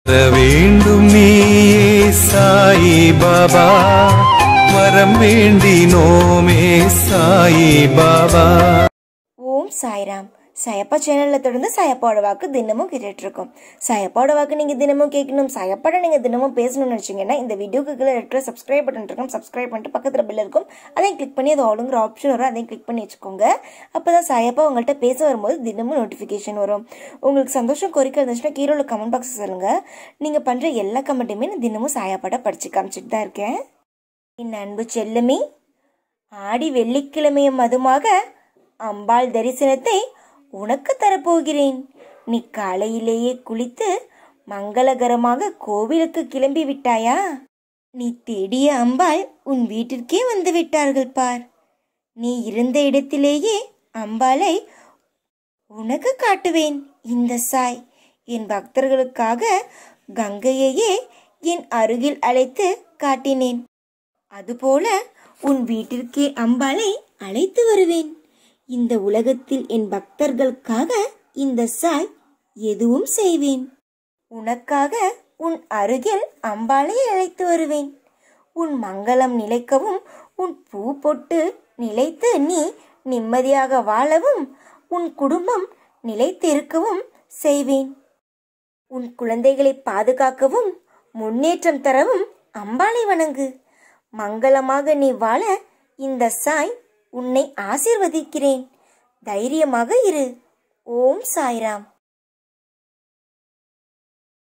வர வேண்டும் நீயே சாயி பாபா வரம் வேண்டினோமே சாயி பாபா ஓம் சாய்ராம் சாயப்பா சேனலில் தொடர்ந்து சாயப்பாவோட வாக்கு தினமும் கேட்டுட்டு இருக்கோம் சாயப்பாவோட வாக்கு நீங்கள் தினமும் கேட்கணும் சாயப்பாட நீங்கள் தினமும் பேசணும்னு நினச்சிங்கன்னா இந்த வீடியோக்கு கீழே இருக்கிற சப்ஸ்கிரைப் பட்டன் இருக்கும் சப்ஸ்கிரைப் பண்ணிட்டு பக்கத்தில் பில் இருக்கும் அதையும் கிளிக் பண்ணி அது ஆளுங்கிற ஆப்ஷன் வரும் அதையும் கிளிக் பண்ணி வச்சுக்கோங்க அப்போ தான் சாயப்பா உங்கள்கிட்ட பேச வரும்போது தினமும் நோட்டிஃபிகேஷன் வரும் உங்களுக்கு சந்தோஷம் கோரிக்கை இருந்துச்சுன்னா கீழே உள்ள கமெண்ட் பாக்ஸ் சொல்லுங்கள் நீங்கள் பண்ணுற எல்லா கமெண்ட்டுமே நான் தினமும் சாயப்பாட படித்து காமிச்சிட்டு தான் இருக்கேன் என் அன்பு செல்லுமி ஆடி வெள்ளிக்கிழமையும் மதுமாக அம்பாள் தரிசனத்தை உனக்கு தரப்போகிறேன் நீ காலையிலேயே குளித்து மங்களகரமாக கோவிலுக்கு கிளம்பி விட்டாயா நீ தேடிய அம்பாள் உன் வீட்டிற்கே வந்து விட்டார்கள் பார் நீ இருந்த இடத்திலேயே அம்பாளை உனக்கு காட்டுவேன் இந்த சாய் என் பக்தர்களுக்காக கங்கையையே என் அருகில் அழைத்து காட்டினேன் அதுபோல உன் வீட்டிற்கே அம்பாளை அழைத்து வருவேன் இந்த உலகத்தில் என் பக்தர்களுக்காக இந்த சாய் எதுவும் செய்வேன் உனக்காக உன் அருகில் அம்பாளை அழைத்து வருவேன் உன் மங்களம் நிலைக்கவும் உன் பூ பொட்டு நிலைத்து நீ நிம்மதியாக வாழவும் உன் குடும்பம் நிலைத்திருக்கவும் செய்வேன் உன் குழந்தைகளை பாதுகாக்கவும் முன்னேற்றம் தரவும் அம்பாளை வணங்கு மங்களமாக நீ வாழ இந்த சாய் உன்னை ஆசீர்வதிக்கிறேன் தைரியமாக இரு ஓம் சாய்ராம்